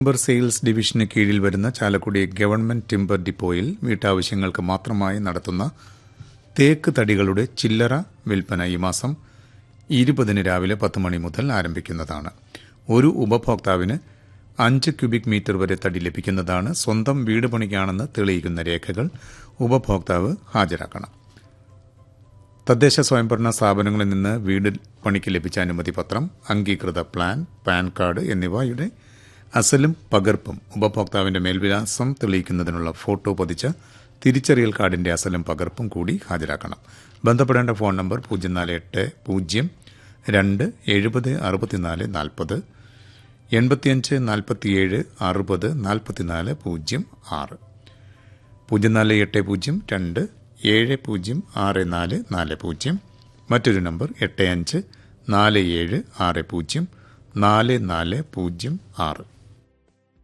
timber sales ഡിവിഷന് കീഴിൽ വരുന്ന Chalakudy government timber ഡിപ്പോയിൽ വീട്ടാവശ്യങ്ങൾക്ക് മാത്രമായി നടത്തുന്ന തേക്ക് തടികളുടെ ചില്ലറ വിൽപ്പന ഈ മാസം ഇരുപതിന് രാവിലെ പത്ത് മണി മുതൽ ആരംഭിക്കുന്നതാണ് ഒരു ഉപഭോക്താവിന് അഞ്ച് ക്യൂബിക് മീറ്റർ വരെ തടി ലഭിക്കുന്നതാണ് സ്വന്തം വീട് പണിക്കാണെന്ന് തെളിയിക്കുന്ന രേഖകൾ ഉപഭോക്താവ് ഹാജരാക്കണം തദ്ദേശ സ്വയംഭരണ സ്ഥാപനങ്ങളിൽ നിന്ന് വീട് പണിക്ക് ലഭിച്ച അനുമതി പത്രം അംഗീകൃത പ്ലാൻ പാൻ കാർഡ് എന്നിവയുടെ അസലും പകർപ്പും ഉപഭോക്താവിന്റെ മേൽവിലാസം തെളിയിക്കുന്നതിനുള്ള ഫോട്ടോ പതിച്ച തിരിച്ചറിയൽ കാർഡിന്റെ അസലും പകർപ്പും കൂടി ഹാജരാക്കണം ബന്ധപ്പെടേണ്ട ഫോൺ നമ്പർ പൂജ്യം നാല് എട്ട് പൂജ്യം രണ്ട് എഴുപത് അറുപത്തിനാല് നാൽപ്പത് എൺപത്തിയഞ്ച് നാൽപ്പത്തിയേഴ് അറുപത് നാൽപ്പത്തിനാല് പൂജ്യം ആറ് പൂജ്യം നാല് എട്ട് പൂജ്യം രണ്ട് ഏഴ് പൂജ്യം ആറ് നാല് നാല് പൂജ്യം മറ്റൊരു നമ്പർ എട്ട് അഞ്ച് നാല് ഏഴ് ആറ് പൂജ്യം നാല് നാല് പൂജ്യം ആറ്